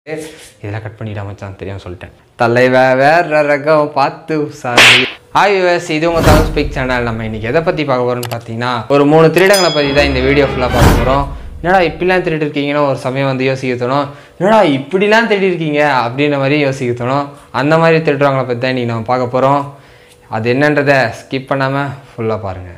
இதெல்லாம் கட் பண்ணிடா மச்சான் தெரியாம சொல்லிட்டேன் தலைவ வேற ரகம் பார்த்து சாரி ஹாய் யூஎஸ் இது உங்கள் தமிழ் ஸ்பீக் சேனல் நம்ம இன்னைக்கு எதை பற்றி பார்க்க போகிறோம்னு பார்த்தீங்கன்னா ஒரு மூணு திருடங்களை பற்றி தான் இந்த வீடியோ ஃபுல்லாக பார்க்க போகிறோம் என்னடா இப்படிலாம் திருடி இருக்கீங்கன்னு ஒரு சமயம் வந்து யோசிக்க தோணும் என்னடா இப்படிலாம் திருடி இருக்கீங்க அப்படின்ற மாதிரி யோசிக்க தோணும் அந்த மாதிரி திருடுறவங்கள பற்றி தான் இன்றைக்கி நம்ம பார்க்க போகிறோம் அது என்னன்றதை ஸ்கிப் பண்ணாமல் ஃபுல்லாக பாருங்கள்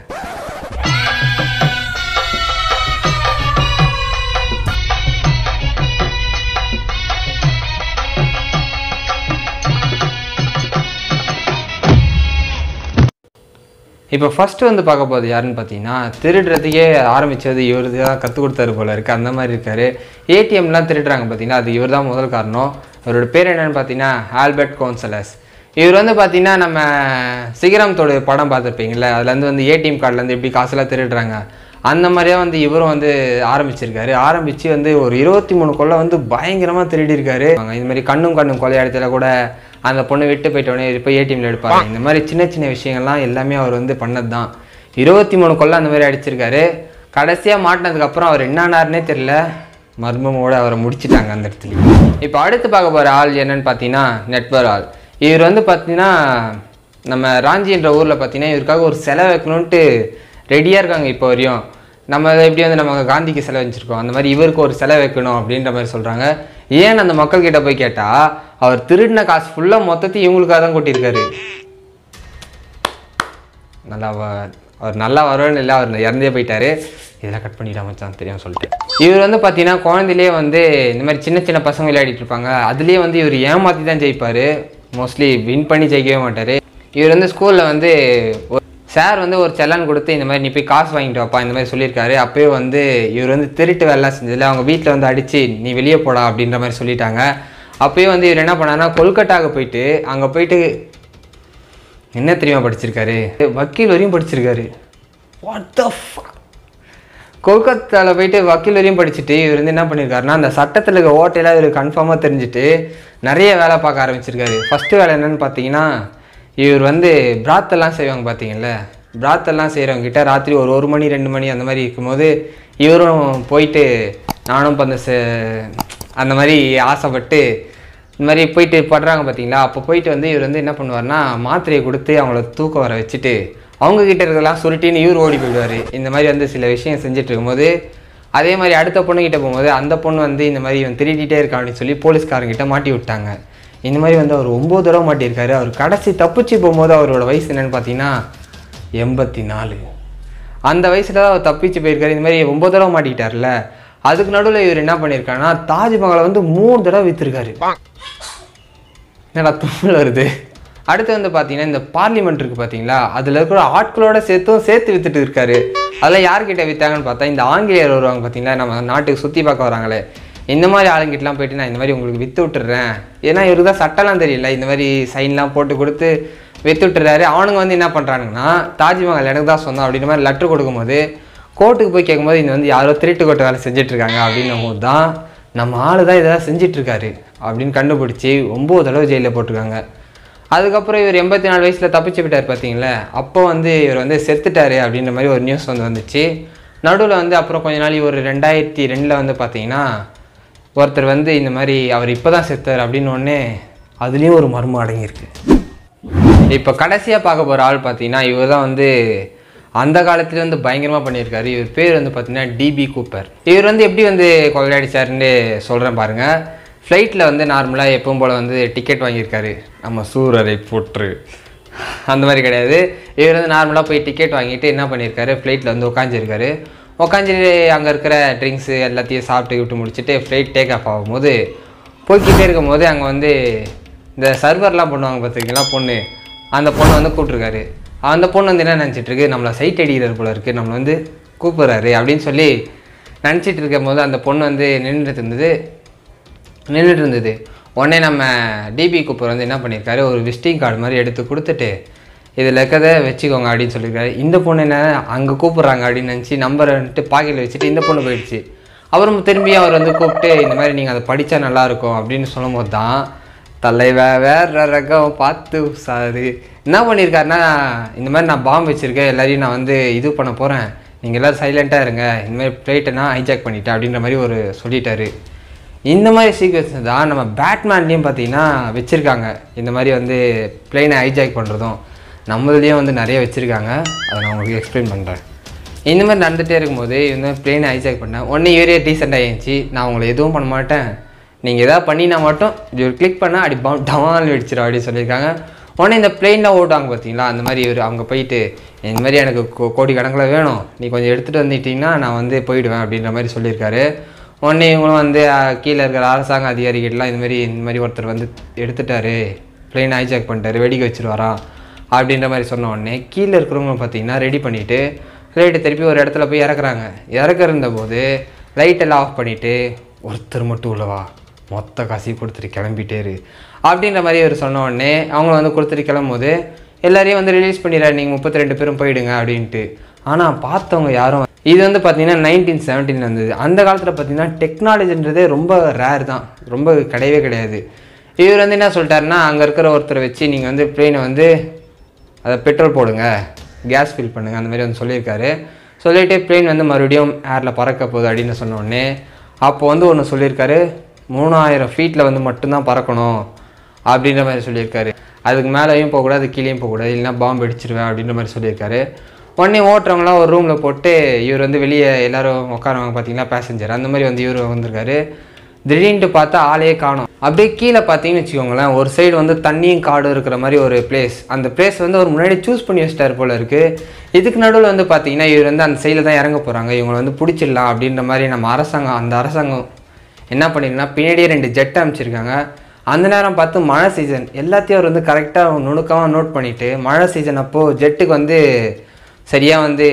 இப்போ ஃபர்ஸ்ட் வந்து பார்க்க போகிறது யாருன்னு பார்த்தீங்கன்னா திருடுறதுக்கே ஆரம்பித்தது இவர் தான் கற்றுக் கொடுத்தாரு போல இருக்குது அந்த மாதிரி இருக்காரு ஏடிஎம்லாம் திருடுறாங்க பார்த்தீங்கன்னா அது இவர் தான் முதல் காரணம் அவரோட பேர் என்னன்னு பார்த்தீங்கன்னா ஆல்பர்ட் கோன்சலஸ் இவர் வந்து பார்த்தீங்கன்னா நம்ம சிகரம் தோடு படம் பார்த்துருப்பீங்களே அதுலேருந்து வந்து ஏடிஎம் கார்டுலேருந்து எப்படி காசுலாம் திருடுறாங்க அந்த மாதிரியே வந்து இவரும் வந்து ஆரம்பிச்சிருக்காரு ஆரம்பித்து வந்து ஒரு இருபத்தி மூணு கொள்ளை வந்து பயங்கரமாக திருடி இருக்காரு இந்த மாதிரி கண்ணும் கண்ணும் கொலை இடத்துல கூட அந்த பொண்ணு விட்டு போயிட்டோடனே இப்போ ஏடிஎம்ல எடுப்பாரு இந்த மாதிரி சின்ன சின்ன விஷயங்கள்லாம் எல்லாமே அவர் வந்து பண்ணது தான் இருபத்தி மூணு கொள்ளை அந்த மாதிரி அடிச்சிருக்காரு கடைசியாக மாட்டினதுக்கப்புறம் அவர் என்னானாருன்னே தெரியல மர்மமோட அவரை முடிச்சிட்டாங்க அந்த இடத்துல இப்போ அடுத்து பார்க்க போகிற ஆள் என்னன்னு பார்த்தீங்கன்னா நெட்வர் ஆள் இவர் வந்து பார்த்தீங்கன்னா நம்ம ராஞ்சின்ற ஊரில் பார்த்தீங்கன்னா இவருக்காக ஒரு செலவு வைக்கணுன்ட்டு ரெடியாக இருக்காங்க இப்போ வரையும் நம்ம எப்படி வந்து நம்ம காந்திக்கு செலவு வச்சுருக்கோம் அந்த மாதிரி இவருக்கு ஒரு செலவு வைக்கணும் அப்படின்ற மாதிரி சொல்கிறாங்க ஏன் அந்த மக்கள்கிட்ட போய் கேட்டால் அவர் திருடின காசு ஃபுல்லாக மொத்தத்தையும் இவங்களுக்காக தான் கொட்டியிருக்காரு நல்லா வ- அவர் நல்லா வருவான்னு இல்லை அவர் இறந்தே போயிட்டாரு இதெல்லாம் கட் பண்ணிடா மச்சான் தெரியாம சொல்லிட்டேன் இவர் வந்து பார்த்தீங்கன்னா குழந்தையிலே வந்து இந்த மாதிரி சின்ன சின்ன பசங்க விளையாடிட்டு இருப்பாங்க அதுலேயே வந்து இவர் ஏமாற்றி தான் ஜெயிப்பார் மோஸ்ட்லி வின் பண்ணி ஜெயிக்கவே மாட்டார் இவர் வந்து ஸ்கூலில் வந்து சார் வந்து ஒரு செல்லான் கொடுத்து இந்த மாதிரி நீ போய் காசு வாங்கிட்டு வாப்பா இந்த மாதிரி சொல்லியிருக்காரு அப்பயே வந்து இவர் வந்து திருட்டு வேலைலாம் செஞ்சதில்ல அவங்க வீட்டில் வந்து அடித்து நீ வெளியே போடா அப்படின்ற மாதிரி சொல்லிட்டாங்க அப்பயே வந்து இவர் என்ன பண்ணாருன்னா கொல்கட்டாவுக்கு போயிட்டு அங்கே போயிட்டு என்ன தெரியுமா படிச்சிருக்காரு வக்கீல் வரையும் படிச்சிருக்காரு வாட் த கொல்கத்தாவில் போயிட்டு வக்கீல் வரையும் படிச்சுட்டு இவர் வந்து என்ன பண்ணியிருக்காருன்னா அந்த சட்டத்தில் இருக்க ஓட்டையெல்லாம் இவர் கன்ஃபார்மாக தெரிஞ்சுட்டு நிறைய வேலை பார்க்க ஆரம்பிச்சிருக்காரு ஃபஸ்ட்டு வேலை என்னன்னு பார்த்தீங்கன்னா இவர் வந்து பிராத்தெல்லாம் செய்வாங்க பார்த்தீங்கல்ல பிராத்தெல்லாம் செய்கிறவங்க கிட்ட ராத்திரி ஒரு ஒரு மணி ரெண்டு மணி அந்த மாதிரி இருக்கும்போது இவரும் போயிட்டு நானும் இப்போ அந்த செ- அந்த மாதிரி ஆசைப்பட்டு இந்த மாதிரி போயிட்டு படுறாங்க பார்த்தீங்களா அப்போ போயிட்டு வந்து இவர் வந்து என்ன பண்ணுவார்னா மாத்திரையை கொடுத்து அவங்கள தூக்கம் வர வச்சுட்டு அவங்க கிட்ட இருக்கலாம் சுருட்டின்னு இவர் ஓடி போயிடுவார் இந்த மாதிரி வந்து சில விஷயம் செஞ்சுட்டு இருக்கும்போது அதே மாதிரி அடுத்த பொண்ணுகிட்ட போகும்போது அந்த பொண்ணு வந்து இந்த மாதிரி இவன் திருடிட்டே இருக்கான் அப்படின்னு சொல்லி போலீஸ்காரங்கிட்ட மாட்டி விட்டாங்க இந்த மாதிரி வந்து அவர் ஒம்பது தடவை மாட்டியிருக்காரு அவர் கடைசி தப்பிச்சு போகும்போது அவரோட வயசு என்னன்னு பார்த்தீங்கன்னா எண்பத்தி நாலு அந்த வயசுல தான் அவர் தப்பிச்சு போயிருக்காரு இந்த மாதிரி ஒம்பது தடவை மாட்டிக்கிட்டார்ல அதுக்கு நடுவில் இவர் என்ன பண்ணியிருக்காருன்னா தாஜ்மஹாலை வந்து மூணு தடவை விற்றுருக்காரு என்னடா தும்மல் வருது அடுத்து வந்து பார்த்தீங்கன்னா இந்த பார்லிமெண்ட் இருக்குது பார்த்தீங்களா அதில் இருக்கிற ஆட்களோட சேர்த்தும் சேர்த்து வித்துட்டு இருக்காரு அதெல்லாம் யார்கிட்ட விற்றாங்கன்னு பார்த்தா இந்த ஆங்கிலேயர் வருவாங்க பார்த்தீங்களா நம்ம நாட்டுக்கு சுற்றி பார்க்க வராங்களே இந்த மாதிரி ஆளுங்கிட்டலாம் போயிட்டு நான் இந்த மாதிரி உங்களுக்கு விற்று விட்டுறேன் ஏன்னா இவருக்கு தான் சட்டம்லாம் தெரியல இந்த மாதிரி சைன்லாம் போட்டு கொடுத்து விற்று விட்டுறாரு அவனுங்க வந்து என்ன பண்ணுறானுங்கன்னா தாஜ்மஹால் எனக்கு தான் சொந்தம் அப்படின்ற மாதிரி லெட்டர் கொடுக்கும்போது கோர்ட்டுக்கு போய் கேட்கும்போது இந்த வந்து யாரோ திருட்டு கோட்டை வேலை செஞ்சுட்டு இருக்காங்க அப்படின்னும் போது தான் நம்ம ஆளு தான் இதெல்லாம் செஞ்சிட்டு இருக்காரு அப்படின்னு கண்டுபிடிச்சி ஒம்பது தடவை ஜெயிலில் போட்டிருக்காங்க அதுக்கப்புறம் இவர் எண்பத்தி நாலு வயசில் தப்பிச்சு விட்டார் பார்த்தீங்களா அப்போ வந்து இவர் வந்து செத்துட்டாரு அப்படின்ற மாதிரி ஒரு நியூஸ் வந்து வந்துச்சு நடுவில் வந்து அப்புறம் கொஞ்ச நாள் ஒரு ரெண்டாயிரத்தி ரெண்டில் வந்து பார்த்தீங்கன்னா ஒருத்தர் வந்து இந்த மாதிரி அவர் இப்போ தான் செத்தார் அப்படின்னு ஒன்னே அதுலேயும் ஒரு மர்மம் அடங்கியிருக்கு இப்போ கடைசியாக பார்க்க போகிற ஆள் பார்த்தீங்கன்னா இவர் தான் வந்து அந்த காலத்துல வந்து பயங்கரமாக பண்ணியிருக்காரு இவர் பேர் வந்து பார்த்தீங்கன்னா டிபி கூப்பர் இவர் வந்து எப்படி வந்து கொள்ளையடிச்சாருன்னு சொல்கிறேன் பாருங்கள் ஃப்ளைட்டில் வந்து நார்மலாக எப்பவும் போல் வந்து டிக்கெட் வாங்கியிருக்காரு நம்ம சூரரை போற்று அந்த மாதிரி கிடையாது இவர் வந்து நார்மலாக போய் டிக்கெட் வாங்கிட்டு என்ன பண்ணியிருக்காரு ஃப்ளைட்டில் வந்து உட்காந்துருக்காரு உட்காந்துட்டு அங்கே இருக்கிற ட்ரிங்க்ஸு எல்லாத்தையும் சாப்பிட்டு விட்டு முடிச்சுட்டு ஃப்ளைட் டேக் ஆஃப் ஆகும்போது போய்க்கிட்டே இருக்கும்போது அங்கே வந்து இந்த சர்வர்லாம் பண்ணுவாங்க பார்த்துருக்கீங்களா பொண்ணு அந்த பொண்ணு வந்து கூப்பிட்ருக்காரு அந்த பொண்ணு வந்து என்ன நினச்சிட்டு இருக்கு நம்மளை சைட் அடிக்கிறார் போல இருக்குது நம்மளை வந்து கூப்பிட்றாரு அப்படின்னு சொல்லி நினச்சிட்டு இருக்கும் போது அந்த பொண்ணு வந்து நின்றுட்டு இருந்தது நின்றுட்டு இருந்தது உடனே நம்ம டிபி கூப்பர் வந்து என்ன பண்ணியிருக்காரு ஒரு விசிட்டிங் கார்டு மாதிரி எடுத்து கொடுத்துட்டு இதில் இருக்கிறத வச்சுக்கோங்க அப்படின்னு சொல்லியிருக்காரு இந்த பொண்ணு என்ன அங்கே கூப்பிட்றாங்க அப்படின்னு நினச்சி நம்பரை வந்துட்டு பாக்கெட்டில் வச்சுட்டு இந்த பொண்ணு போயிடுச்சு அப்புறம் திரும்பி அவர் வந்து கூப்பிட்டு இந்த மாதிரி நீங்கள் அதை படித்தா நல்லாயிருக்கும் அப்படின்னு சொல்லும்போது தான் தலைவ வேற ரகம் பார்த்து சாரு என்ன பண்ணியிருக்காருன்னா இந்த மாதிரி நான் பாம்பு வச்சுருக்கேன் எல்லாரையும் நான் வந்து இது பண்ண போகிறேன் நீங்கள் எல்லோரும் சைலண்ட்டாக இருங்க இந்த மாதிரி ஃப்ளைட்டை நான் ஹைஜாக் பண்ணிட்டேன் அப்படின்ற மாதிரி ஒரு சொல்லிட்டாரு இந்த மாதிரி சீக்வன்ஸ் தான் நம்ம பேட்மேன்லேயும் பார்த்தீங்கன்னா வச்சுருக்காங்க இந்த மாதிரி வந்து பிளெயினை ஹைஜாக் பண்ணுறதும் நம்மளுலேயும் வந்து நிறைய வச்சுருக்காங்க அதை நான் உங்களுக்கு எக்ஸ்பிளைன் பண்ணுறேன் இந்த மாதிரி நடந்துகிட்டே இருக்கும்போது இந்த மாதிரி பிளெயினை ஹைஜாக் பண்ணேன் உடனே ஏரியா டீசெண்டாக ஆயிடுச்சு நான் உங்களை எதுவும் பண்ண மாட்டேன் நீங்கள் எதாவது பண்ணினா மட்டும் இப்படி ஒரு கிளிக் பண்ணால் அடி பம் டவால் வெடிச்சிடும் அப்படின்னு சொல்லியிருக்காங்க உடனே இந்த பிளெயினில் ஓட்டுவாங்க பார்த்தீங்களா அந்த மாதிரி இவர் அவங்க போயிட்டு இந்த மாதிரி எனக்கு கோ- கோடி கணக்கில் வேணும் நீ கொஞ்சம் எடுத்துகிட்டு வந்துட்டீங்கன்னா நான் வந்து போயிடுவேன் அப்படின்ற மாதிரி சொல்லியிருக்காரு உடனே இவங்களும் வந்து அஹ், கீழே இருக்கிற அரசாங்க அதிகாரிகள்லாம் இந்த மாதிரி இந்த மாதிரி ஒருத்தர் வந்து எடுத்துட்டாரு பிளெயின் ஹைஜாக் பண்ணிட்டாரு வெடிக்க வச்சிருவாராம் அப்படின்ற மாதிரி சொன்ன உடனே கீழே இருக்கிறவங்க பார்த்தீங்கன்னா ரெடி பண்ணிவிட்டு லைட்டை திருப்பி ஒரு இடத்துல போய் இறக்குறாங்க இறக்குறந்த போது லைட்டெல்லாம் ஆஃப் பண்ணிவிட்டு ஒருத்தர் மட்டும் உள்ளவா மொத்த காசையும் கொடுத்துட்டு கிளம்பிட்டேரு அப்படின்ற மாதிரி அவர் சொன்ன உடனே அவங்க வந்து கொடுத்துட்டு கிளம்பும்போது எல்லாரையும் வந்து ரிலீஸ் பண்ணிடுறாரு நீங்கள் முப்பத்தி ரெண்டு பேரும் போயிடுங்க அப்படின்ட்டு ஆனால் பார்த்தவங்க யாரும் இது வந்து பார்த்தீங்கன்னா நைன்டீன் செவன்டீனில் இருந்தது அந்த காலத்தில் பார்த்தீங்கன்னா டெக்னாலஜின்றதே ரொம்ப ரேர் தான் ரொம்ப கிடையவே கிடையாது இவர் வந்து என்ன சொல்லிட்டாருன்னா அங்கே இருக்கிற ஒருத்தரை வச்சு நீங்கள் வந்து பிளேனை வந்து அதை பெட்ரோல் போடுங்க கேஸ் ஃபில் பண்ணுங்க அந்த மாதிரி வந்து சொல்லியிருக்காரு சொல்லிட்டு பிளேன் வந்து மறுபடியும் ஏரில் பறக்க போகுது அப்படின்னு சொன்ன உடனே அப்போ வந்து ஒன்று சொல்லியிருக்காரு மூணாயிரம் ஃபீட்டில் வந்து மட்டும்தான் பறக்கணும் அப்படின்ற மாதிரி சொல்லியிருக்காரு அதுக்கு மேலேயும் போகக்கூடாது கீழேயும் போகக்கூடாது இல்லைன்னா பாம்பு அடிச்சிருவேன் அப்படின்ற மாதிரி சொல்லியிருக்காரு உடனே ஓட்டுறவங்களாம் ஒரு ரூமில் போட்டு இவர் வந்து வெளியே எல்லாரும் உட்காருவாங்க பார்த்தீங்களா பேசஞ்சர் அந்த மாதிரி வந்து இவர் வந்திருக்காரு திடீர்னு பார்த்தா ஆளே காணோம் அப்படியே கீழே பார்த்தீங்கன்னு வச்சுக்கோங்களேன் ஒரு சைடு வந்து தண்ணியும் காடும் இருக்கிற மாதிரி ஒரு பிளேஸ் அந்த பிளேஸ் வந்து அவர் முன்னாடி சூஸ் பண்ணி வச்சிட்டாரு போல இருக்கு இதுக்கு நடுவில் வந்து பார்த்தீங்கன்னா இவர் வந்து அந்த சைடில் தான் இறங்க போகிறாங்க இவங்களை வந்து பிடிச்சிடலாம் அப்படின்ற மாதிரி நம்ம அரசாங்கம் அந்த அரசாங்கம் என்ன பண்ணிருக்குன்னா பின்னாடியே ரெண்டு ஜெட் அமைச்சிருக்காங்க அந்த நேரம் பார்த்து மழை சீசன் எல்லாத்தையும் அவர் வந்து கரெக்டாக நுணுக்கமாக நோட் பண்ணிவிட்டு மழை சீசன் அப்போது ஜெட்டுக்கு வந்து சரியாக வந்து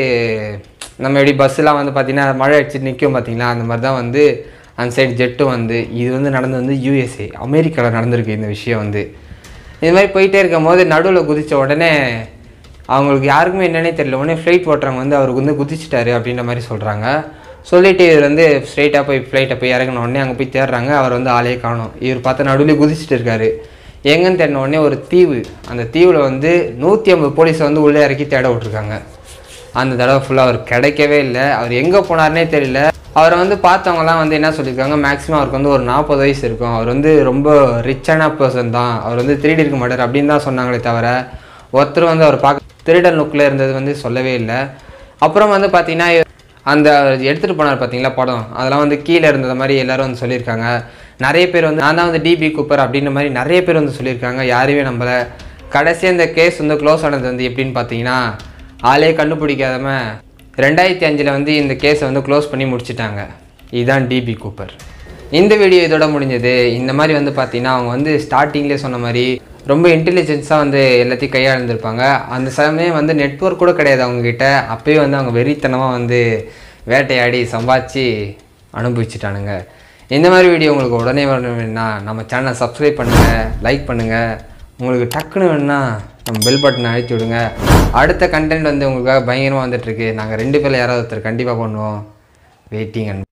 நம்ம எப்படி பஸ்ஸெலாம் வந்து பார்த்திங்கன்னா மழை அடிச்சு நிற்கும் பார்த்தீங்களா அந்த மாதிரி தான் வந்து அந்த சைடு ஜெட்டும் வந்து இது வந்து நடந்து வந்து யூஎஸ்ஏ அமெரிக்காவில் நடந்திருக்கு இந்த விஷயம் வந்து இது மாதிரி போயிட்டே இருக்கும் போது நடுவில் குதித்த உடனே அவங்களுக்கு யாருக்குமே என்னன்னே தெரியல உடனே ஃப்ளைட் ஓட்டுறவங்க வந்து அவருக்கு வந்து குதிச்சிட்டாரு அப்படின்ற மாதிரி சொல்கிறாங்க சொல்லிட்டு இவர் வந்து ஸ்ட்ரைட்டாக போய் ஃப்ளைட்டை போய் இறங்கின உடனே அங்கே போய் தேடுறாங்க அவர் வந்து ஆளே காணும் இவர் பார்த்தா நடுவில் குதிச்சிட்டு இருக்காரு எங்கன்னு தேடின உடனே ஒரு தீவு அந்த தீவில் வந்து நூற்றி ஐம்பது போலீஸை வந்து உள்ளே இறக்கி தேட விட்ருக்காங்க அந்த தடவை ஃபுல்லாக அவர் கிடைக்கவே இல்லை அவர் எங்கே போனார்னே தெரியல அவரை வந்து பார்த்தவங்கலாம் வந்து என்ன சொல்லியிருக்காங்க மேக்ஸிமம் அவருக்கு வந்து ஒரு நாற்பது வயசு இருக்கும் அவர் வந்து ரொம்ப ரிச்சான பர்சன் தான் அவர் வந்து திருடி இருக்க மாட்டார் அப்படின்னு தான் சொன்னாங்களே தவிர ஒருத்தர் வந்து அவர் பார்க்க திருடன் லுக்கில் இருந்தது வந்து சொல்லவே இல்லை அப்புறம் வந்து பார்த்தீங்கன்னா அந்த எடுத்துகிட்டு போனார் பார்த்தீங்களா படம் அதெல்லாம் வந்து கீழே இருந்தது மாதிரி எல்லாரும் வந்து சொல்லியிருக்காங்க நிறைய பேர் வந்து நான் தான் வந்து டிபி கூப்பர் அப்படின்ற மாதிரி நிறைய பேர் வந்து சொல்லியிருக்காங்க யாரையுமே நம்மள கடைசியாக இந்த கேஸ் வந்து க்ளோஸ் ஆனது வந்து எப்படின்னு பார்த்தீங்கன்னா ஆளே கண்டுபிடிக்காதம ரெண்டாயிரத்தி அஞ்சில் வந்து இந்த கேஸை வந்து க்ளோஸ் பண்ணி முடிச்சிட்டாங்க இதுதான் டிபி கூப்பர் இந்த வீடியோ இதோட முடிஞ்சது இந்த மாதிரி வந்து பார்த்தீங்கன்னா அவங்க வந்து ஸ்டார்டிங்லேயே சொன்ன மாதிரி ரொம்ப இன்டெலிஜென்ஸாக வந்து எல்லாத்தையும் கையாளுந்திருப்பாங்க அந்த சமயம் வந்து நெட்வொர்க் கூட கிடையாது அவங்கக்கிட்ட அப்பயே வந்து அவங்க வெறித்தனமாக வந்து வேட்டையாடி சம்பாதிச்சு அனுபவிச்சுட்டானுங்க இந்த மாதிரி வீடியோ உங்களுக்கு உடனே வேணும்னா நம்ம சேனலை சப்ஸ்கிரைப் பண்ணுங்கள் லைக் பண்ணுங்கள் உங்களுக்கு டக்குன்னு வேணும்னா நம்ம பெல் பட்டனை அழுத்தி விடுங்க அடுத்த கண்டென்ட் வந்து உங்களுக்காக பயங்கரமாக வந்துட்டுருக்கு நாங்கள் ரெண்டு பேரில் யாராவது ஒருத்தர் கண்டிப்பாக பண்ணுவோம் வெயிட்டிங் அண்ட்